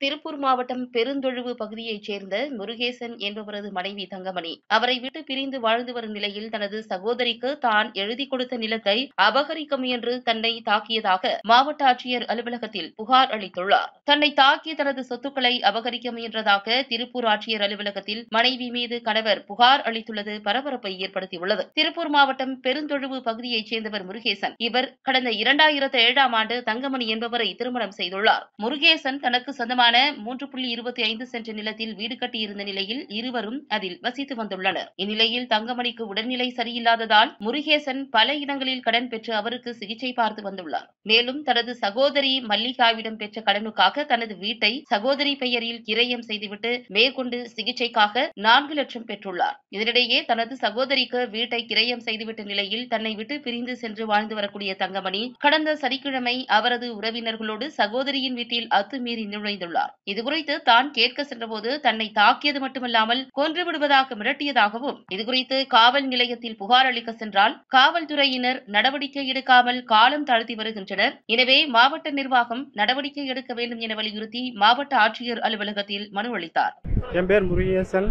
திருப்பூர் மாவட்டம் பெருந்தொழுவு பகுதியைச் சேர்ந்த முருகேசன் என்பவரது மனைவி தங்கமணி அவரை விட்டு பிரிந்து வாழ்ந்து வரும் நிலையில் தனது சகோதரிக்கு தான் எழுதி கொடுத்த நிலத்தை அபகரிக்க முயன்று தன்னை தாக்கியதாக மாவட்ட ஆட்சியர் அலுவலகத்தில் புகார் அளித்துள்ளார் தன்னை தாக்கி தனது சொத்துக்களை அபகரிக்க முயன்றதாக திருப்பூர் ஆட்சியர் அலுவலகத்தில் மனைவி மீது கணவர் புகார் அளித்துள்ளது பரபரப்பை ஏற்படுத்தியுள்ளது திருப்பூர் மாவட்டம் பெருந்தொழுவு பகுதியைச் சேர்ந்தவர் முருகேசன் இவர் கடந்த இரண்டாயிரத்து ஏழாம் ஆண்டு தங்கமணி என்பவரை திருமணம் செய்துள்ளார் முருகேசன் தனக்கு சொந்தமான மூன்று புள்ளி இருபத்தி ஐந்து சென்ட் நிலத்தில் வீடு கட்டியிருந்த நிலையில் இருவரும் அதில் வசித்து வந்துள்ளனர் இந்நிலையில் தங்கமணிக்கு உடல்நிலை சரியில்லாததால் முருகேசன் பல இடங்களில் கடன் பெற்று அவருக்கு சிகிச்சை பார்த்து வந்துள்ளார் மேலும் தனது சகோதரி மல்லிகாவிடம் பெற்ற கடனுக்காக தனது வீட்டை சகோதரி பெயரில் கிரயம் செய்துவிட்டு மேற்கொண்டு சிகிச்சைக்காக நான்கு லட்சம் பெற்றுள்ளார் இதனிடையே தனது சகோதரிக்கு வீட்டை கிரயம் செய்துவிட்ட நிலையில் தன்னை விட்டு பிரிந்து சென்று வாழ்ந்து வரக்கூடிய தங்கமணி கடந்த சனிக்கிழமை அவரது உறவினர்களோடு சகோதரியின் வீட்டில் அத்துமீறி நுழைந்துள்ளார் இதுகுறித்து தான் கேட்க சென்றபோது தன்னை தாக்கியது மட்டுமல்லாமல் கொன்று விடுவதாக மிரட்டியதாகவும் இதுகுறித்து காவல் நிலையத்தில் புகார் அளிக்க சென்றால் காவல்துறையினர் நடவடிக்கை எடுக்காமல் காலம் தாழ்த்தி வருகின்றனர் எனவே மாவட்ட நிர்வாகம் நடவடிக்கை எடுக்க வேண்டும் என வலியுறுத்தி மாவட்ட ஆட்சியர் அலுவலகத்தில் மனு அளித்தார் என் பேர் முருகேசன்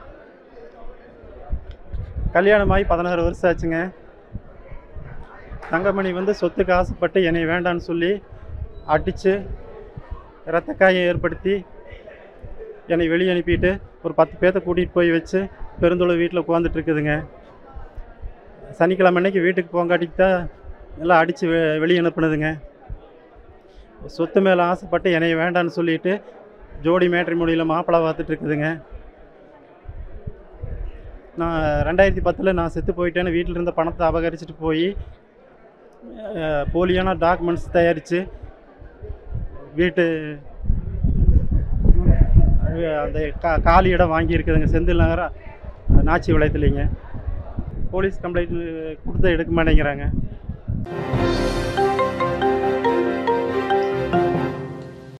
கல்யாணமாகி பதினாறு வருஷம் ஆச்சுங்க தங்கமணி வந்து சொத்துக்கு ஆசைப்பட்டு என்னை வேண்டான்னு சொல்லி அடித்து ரத்த காயம் ஏற்படுத்தி என்னை வெளியே அனுப்பிட்டு ஒரு பத்து பேர்த்த கூட்டிகிட்டு போய் வச்சு பெருந்தொழு வீட்டில் உட்காந்துட்டு இருக்குதுங்க சனிக்கிழமை அன்னைக்கு வீட்டுக்கு போங்காட்டிக்கு தான் எல்லாம் அடித்து வெ வெளியே அனுப்புனதுங்க சொத்து மேலே ஆசைப்பட்டு என்னை வேண்டான்னு சொல்லிட்டு ஜோடி மேட்ரி மொழியில் மாப்பிள்ளை பார்த்துட்டு இருக்குதுங்க நான் ரெண்டாயிரத்தி பத்தில் நான் செத்து போயிட்டேன்னு வீட்டில் இருந்த பணத்தை அபகரிச்சுட்டு போய் அஹ், போலியான டாக்குமெண்ட்ஸ் தயாரித்து வீட்டு அஹ், அந்த கா காலி இடம் வாங்கியிருக்குதுங்க செந்தில் நகர் நாச்சி விளையத்துலேங்க போலீஸ் கம்ப்ளைண்ட் கொடுத்து எடுக்க மாட்டேங்கிறாங்க